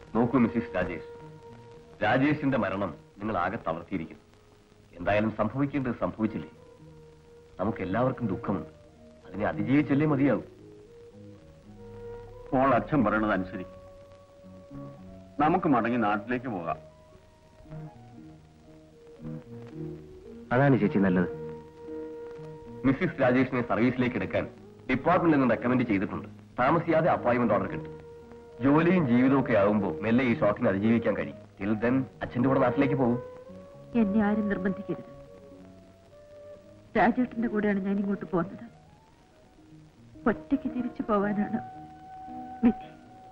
നോക്കൂ മിസ്സിസ് രാജേഷ് രാജേഷിന്റെ മരണം നിങ്ങൾ ആകെ തളർത്തിയിരിക്കുന്നു എന്തായാലും സംഭവിക്കേണ്ടത് സംഭവിച്ചില്ലേ നമുക്ക് എല്ലാവർക്കും ദുഃഖമുണ്ട് അതിനെ അതിജീവിച്ചല്ലേ മതിയാവും മോൾ അച്ഛൻ പറയണത് അനുസരിക്കും നമുക്ക് മടങ്ങി നാട്ടിലേക്ക് പോകാം അതാണ് ചേച്ചി നല്ലത് മിസ്സിസ് രാജേഷിനെ സർവീസിലേക്ക് എടുക്കാൻ ഡിപ്പാർട്ട്മെന്റിൽ നിന്ന് റെക്കമെൻഡ് ചെയ്തിട്ടുണ്ട് താമസിയാതെ അപ്പോയിന്റ്മെന്റ് ഓർഡർ കിട്ടും ജോലിയും ജീവിതവും ഒക്കെ ആവുമ്പോൾ മെല്ലെ ഈ ഷോക്കിനെ അതിജീവിക്കാൻ കഴിയും ടിൽ ദെൻ അച്ഛന്റെ കൂടെ നാട്ടിലേക്ക് പോകും എന്നെ ആരും നിർബന്ധിക്കരുത് രാജേട്ടന്റെ കൂടെയാണ് ഞാൻ ഇങ്ങോട്ട് പോകുന്നത് ഒറ്റയ്ക്ക് തിരിച്ചു പോവാനാണ് വിധി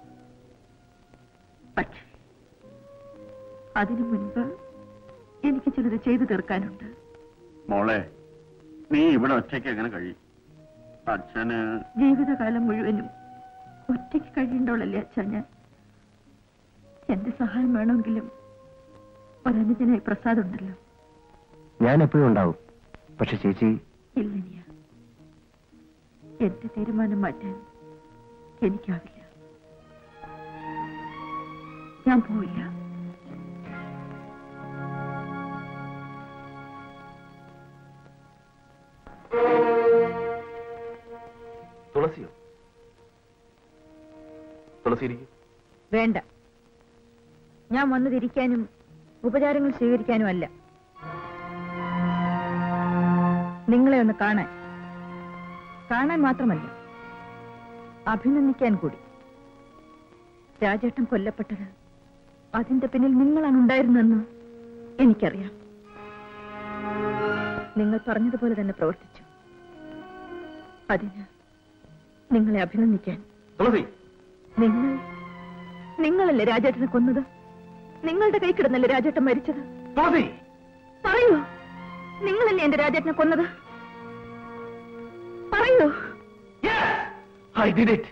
പക്ഷേ അതിനു മുൻപ് എനിക്ക് ചിലത് ചെയ്തു തീർക്കാനുണ്ട് മോളെ നീ ഇവിടെ ഒറ്റയ്ക്ക് എങ്ങനെ കഴിയും അച്ഛന് ജീവിതകാലം മുഴുവനും ഒറ്റയ്ക്ക് കഴിയേണ്ടവളല്ലേ അച്ഛാ ഞാൻ എന്റെ സഹായം വേണമെങ്കിലും ഒരനുജനായി പ്രസാദ് ഉണ്ടല്ലോ ഞാൻ എപ്പോഴും ഉണ്ടാവും പക്ഷെ ചേച്ചി ഇല്ലനിയ എന്റെ തീരുമാനം മാറ്റാൻ എനിക്കാവില്ല ഞാൻ പോവില്ല തുളസിയോ തുളസി ഇരിക്കും വേണ്ട ഞാൻ വന്നതിരിക്കാനും ഉപചാരങ്ങൾ സ്വീകരിക്കാനും അല്ല നിങ്ങളെ ഒന്ന് കാണാൻ കാണാൻ മാത്രമല്ല അഭിനന്ദിക്കാൻ കൂടി രാജേട്ടൻ കൊല്ലപ്പെട്ടത് അതിന്റെ പിന്നിൽ നിങ്ങളാണ് ഉണ്ടായിരുന്നെന്ന് എനിക്കറിയാം നിങ്ങൾ പറഞ്ഞതുപോലെ തന്നെ പ്രവർത്തിച്ചു അതിന് നിങ്ങളെ അഭിനന്ദിക്കാൻ തുളസി നിങ്ങൾ നിങ്ങളല്ലേ രാജേട്ടനെ കൊന്നത് നിങ്ങളുടെ കൈ കിടന്നല്ലേ രാജേട്ടൻ മരിച്ചത് തുളസി പറയൂ നിങ്ങളല്ലേ എന്റെ രാജേട്ടനെ കൊന്നത് പറയൂ ഐ ഡിഡ് ഇറ്റ്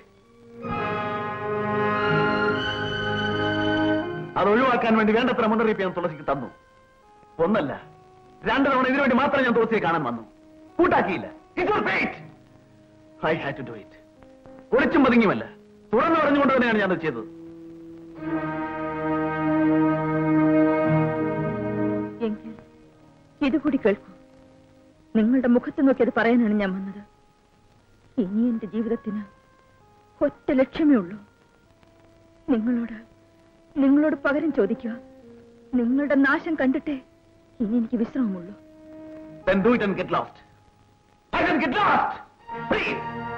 അത് ഒഴിവാക്കാൻ വേണ്ടി വേണ്ടത്ര മുന്നറിയിപ്പ് ഞാൻ തുളസിക്ക് തന്നു ഒന്നല്ല രണ്ടു തവണ ഇതിനു വേണ്ടി മാത്രം ഞാൻ തുളസിയെ കാണാൻ വന്നു കൂട്ടാക്കിയില്ല I had to do it ഒളിച്ചും പതുങ്ങിയുമല്ല തുറന്നു പറഞ്ഞുകൊണ്ട് തന്നെയാണ് ഞാനത് ചെയ്തത് എങ്കിൽ ഇതുകൂടി കേൾക്കൂ നിങ്ങളുടെ മുഖത്ത് നോക്കി അത് പറയാനാണ് ഞാൻ വന്നത് ഇനി എന്റെ ജീവിതത്തിന് ഒറ്റ ലക്ഷ്യമേ ഉള്ളൂ നിങ്ങളോട് നിങ്ങളോട് പകരം ചോദിക്കുക നിങ്ങളുടെ നാശം കണ്ടിട്ടേ ഇനി എനിക്ക് വിശ്രമമുള്ളൂ Then do it and get lost. I can get lost! Please!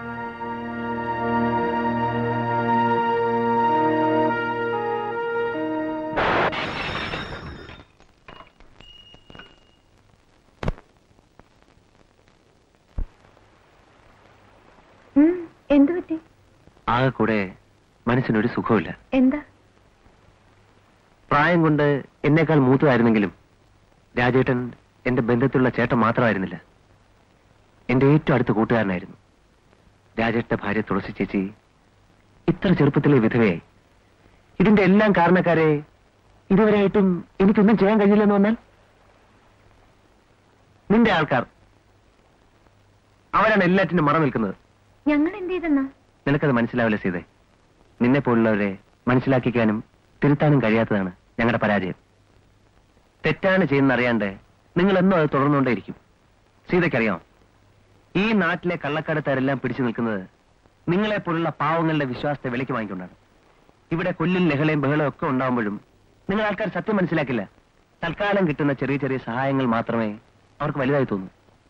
എന്തു പറ്റി ആകെ കൂടെ മനസ്സിനൊരു സുഖമില്ല എന്താ പ്രായം കൊണ്ട് എന്നേക്കാൾ മൂത്തതായിരുന്നെങ്കിലും രാജേട്ടൻ എന്റെ ബന്ധത്തിലുള്ള ചേട്ടൻ മാത്രമായിരുന്നില്ല എന്റെ ഏറ്റവും അടുത്ത കൂട്ടുകാരനായിരുന്നു രാജേട്ടന്റെ ഭാര്യ തുളസി ചേച്ചി ഇത്ര ചെറുപ്പത്തിലെ വിധവയായി ഇതിന്റെ എല്ലാം കാരണക്കാരെ ഇതുവരെയായിട്ടും എനിക്കൊന്നും ചെയ്യാൻ കഴിയില്ലെന്ന് വന്നാൽ നിന്റെ ആൾക്കാർ അവരാണ് എല്ലാറ്റിനും മറ നിൽക്കുന്നത് ഞങ്ങൾ എന്ത് ചെയ്തെന്നാ നിനക്കത് മനസ്സിലാവില്ല സീതേ നിന്നെ പോലുള്ളവരെ മനസ്സിലാക്കിക്കാനും തിരുത്താനും കഴിയാത്തതാണ് ഞങ്ങളുടെ പരാജയം തെറ്റാണ് ചെയ്യുന്ന അറിയാണ്ട് നിങ്ങൾ എന്നും അത് തുടർന്നുകൊണ്ടേയിരിക്കും സീതയ്ക്കറിയാം ഈ നാട്ടിലെ കള്ളക്കടത്താരെല്ലാം പിടിച്ചു നിൽക്കുന്നത് നിങ്ങളെ പോലുള്ള പാവങ്ങളുടെ വിശ്വാസത്തെ വിലയ്ക്ക് വാങ്ങിക്കൊണ്ടാണ് ഇവിടെ കൊല്ലും ലഹളയും ബഹളവും ഒക്കെ ഉണ്ടാവുമ്പോഴും നിങ്ങൾ ആൾക്കാർ സത്യം മനസ്സിലാക്കില്ല തൽക്കാലം കിട്ടുന്ന ചെറിയ ചെറിയ സഹായങ്ങൾ മാത്രമേ അവർക്ക് വലുതായി തോന്നൂ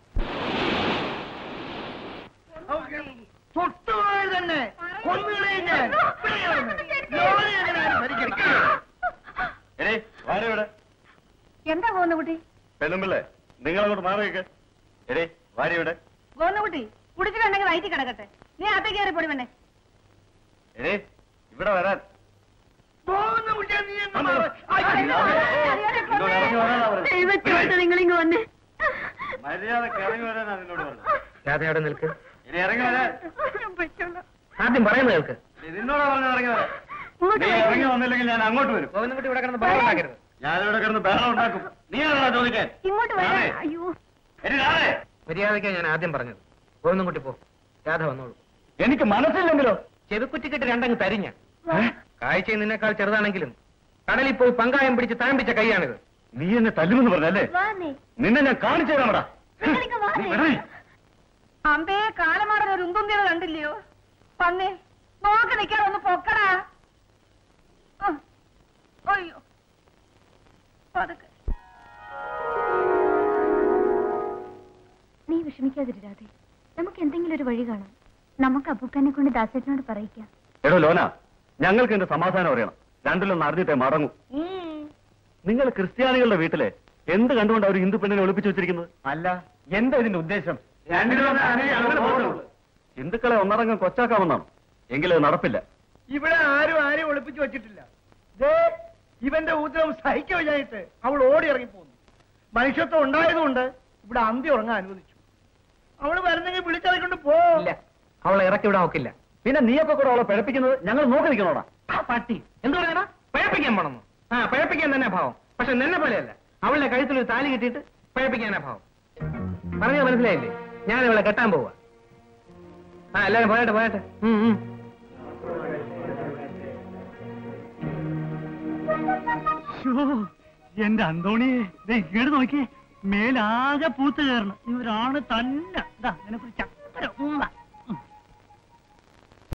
തൊട്ടുപോയി തന്നെ കൊന്നുകളയും ഞാൻ ലോറി എങ്ങനെയാണ് ഭരിക്കുന്നത് എന്താ ഗോന്നുകുട്ടി പെണ്ണുമ്പിള്ളേ നിങ്ങളങ്ങോട്ട് മാറിയൊക്കെ എടേ ഭാര്യ ഇവിടെ ഗോന്നുകുട്ടി കുടിച്ചിട്ടുണ്ടെങ്കിൽ വയറ്റി കിടക്കട്ടെ നീ അകത്തേക്ക് കയറി പൊടി വേണേ എടേ ഇവിടെ വരാൻ പോകുന്ന കുട്ടിയെ നീ അങ്ങ് മാറ്. ഇങ്ങോട്ട് ഇറങ്ങി വരാനാ പറഞ്ഞത്. ദൈവത്തോട്ട് നിങ്ങളിങ്ങ് വന്നേ മര്യാദക്ക് ഇറങ്ങി വരാനാ നിന്നോട് പറഞ്ഞത് രാധയോടെ നിൽക്ക് ഇനി ഇറങ്ങി വരാൻ ആദ്യം പറയുന്നത് കേൾക്ക് നീ നിന്നോടാ പറഞ്ഞത് ഇറങ്ങി വരാൻ നീ ഇറങ്ങി വന്നില്ലെങ്കിൽ ഞാൻ അങ്ങോട്ട് വരും ഗോവിന്ദൻകുട്ടി ഇവിടെ കിടന്ന് ബഹളം ഉണ്ടാക്കരുത് ഞാനിവിടെ കിടന്ന് ബഹളം ഉണ്ടാക്കും നീ ആണോ ചോദിക്കാൻ ഇങ്ങോട്ട് വരാൻ രാധേ. അയ്യോ എടി രാധേ, മര്യാദയ്ക്കാ ഞാൻ ആദ്യം പറഞ്ഞത് ഗോവിന്ദൻകുട്ടി പോ രാധ വന്നോളൂ എനിക്ക് മനസ്സില്ലെങ്കിലോ ചെതുക്കുറ്റിക്കിട്ട് രണ്ടങ്ങ് തരിഞ്ഞ കാഴ്ച നിന്നെക്കാൾ ചെറുതാണെങ്കിലും കടലിൽ പോയി പങ്കായം പിടിച്ച് താമ്പിച്ച കൈയാണിത് നീ എന്നെ തല്ലുമെന്ന് പറഞ്ഞല്ലേ വാന്നേ നിന്നെ ഞാൻ കാണിച്ചു തരാമടാ നിങ്ങളിങ്ങ് വാ. നീ വരണേ. അമ്പേ കാലമാടൻ ഒരു ഉന്തുന്തിയത് കണ്ടില്ലയോ പന്നേ നോക്കി നിൽക്കാതെ ഒന്ന് പൊക്കടാ ആ. അയ്യോ പതുക്കെ നീ വിഷമിക്കാതിരാതെ നമുക്ക് എന്തെങ്കിലും ഒരു വഴി കാണാം നമുക്ക് അപ്പൂക്കനെ കൊണ്ട് ദാസേട്ടനോട് പറയിക്കാം എടോ ലോന ഞങ്ങൾക്ക് എന്റെ സമാധാനം അറിയണം രണ്ടിലൊന്ന് അറിഞ്ഞിട്ടേ മടങ്ങൂ നിങ്ങൾ ക്രിസ്ത്യാനികളുടെ വീട്ടിലെ എന്ത് കണ്ടുകൊണ്ട് അവർ ഹിന്ദു പെണ്ണിനെ ഒളിപ്പിച്ചു വെച്ചിരിക്കുന്നത് അല്ല എന്താ ഇതിന്റെ ഉദ്ദേശം ഹിന്ദുക്കളെ ഒന്നടങ്കം കൊച്ചാക്കാമെന്നാണ് എങ്കിലും അത് നടപ്പില്ല ഇവിടെ ആരും ആരെയും ഒളിപ്പിച്ചു വെച്ചിട്ടില്ല ദേ ഇവന്റെ ഊദ്രം സഹിക്കാൻ വയ്യായിട്ട് അവൾ ഓടി ഇറങ്ങിപ്പോന്നു മനുഷ്യത്വം ഉണ്ടായതുകൊണ്ട് ഇവിടെ അന്തി ഉറങ്ങാൻ അനുവദിച്ചു അവള് വരുന്നെങ്കിൽ വിളിച്ചിറക്കൊണ്ട് പോ ഇല്ല അവളെ ഇറക്കി വിടാൻ ഒക്കില്ല പിന്നെ നീയൊക്കെ കൂടെ അവളെ പിഴപ്പിക്കുന്നത് ഞങ്ങൾ നോക്കി നിൽക്കണോടാ ആ പട്ടി എന്ത് പറയണ പഴപ്പിക്കാൻ പോണെന്ന് ആ പഴപ്പിക്കാൻ തന്നെ ഭാവം പക്ഷെ നിന്നെ പോലെയല്ല അവളുടെ കഴുത്തിൽ ഒരു താലി കെട്ടിയിട്ട് പഴപ്പിക്കാനാ ഭാവം പറഞ്ഞ മനസ്സിലായില്ലേ ഞാൻ ഇവളെ കെട്ടാൻ പോവാ ആ എല്ലാരും പോയട്ടെ പോയട്ടെ ഉം, ഉം. എന്റെ അന്തോണിയെ ഇങ്ങോട്ട് നോക്കിയേ മേലാകെ പൂത്ത് കയറണം ഇവരാണ് തന്നെ നിനക്കൊരു ചക്കര ഉമ്മ